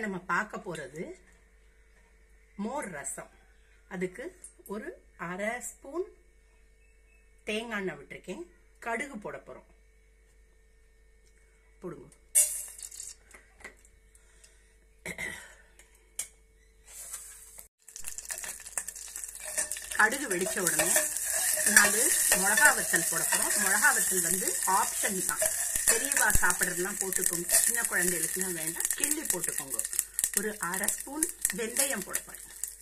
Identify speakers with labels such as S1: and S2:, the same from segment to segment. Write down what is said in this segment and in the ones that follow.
S1: நம்ம பார்க்க போறது மோர் ரசம் அதுக்கு ஒரு அரை ஸ்பூன் தேங்காய் எண்ணெய் விட்டுருக்கேன் கடுகு போட போறோம் போடுங்க கடுகு வெடிச்ச உடனே நாலு மிளகா வத்தல் போட போறோம் மிளகா வத்தல் வந்து ஆப்ஷன் தான் பெரியவா சாப்பிட்றதுலாம் போட்டுக்கோங்க சின்ன குழந்தைகளுக்குலாம் வேண்டாம் கிள்ளி போட்டுக்கோங்க ஒரு அரை ஸ்பூன் வெந்தயம் போட போறேன்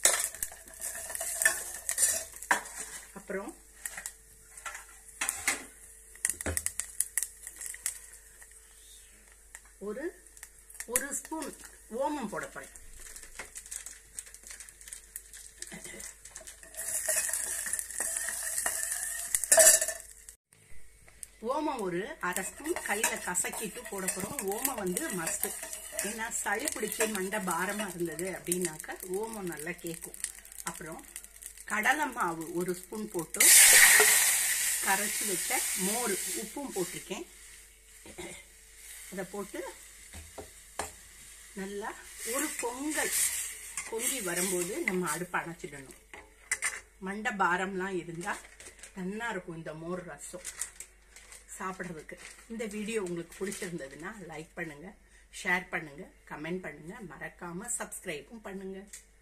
S1: அப்புறம் ஒரு ஒரு ஸ்பூன் ஓமம் போட போறேன் ஓமம் ஒரு அரை ஸ்பூன் கையில கசக்கிட்டு போட போறோம் ஓமம் வந்து மஸ்ட் ஏன்னா சளி பிடிச்சி மண்டை பாரமா இருந்தது அப்படின்னாக்க ஓமம் நல்லா கேட்கும் அப்புறம் கடலை மாவு ஒரு ஸ்பூன் போட்டு கரைச்சி வச்ச மோர் உப்பும் போட்டிருக்கேன் அதை போட்டு நல்லா ஒரு பொங்கல் பொங்கி வரும்போது நம்ம அடுப்பு அணைச்சிடணும் மண்டை பாரம்லாம் இருந்தால் நல்லா இருக்கும் இந்த மோர் ரசம் சாப்பிட்றதுக்கு இந்த வீடியோ உங்களுக்கு பிடிச்சிருந்ததுன்னா லைக் பண்ணுங்க ஷேர் பண்ணுங்க கமெண்ட் பண்ணுங்க மறக்காம சப்ஸ்கிரைபும் பண்ணுங்க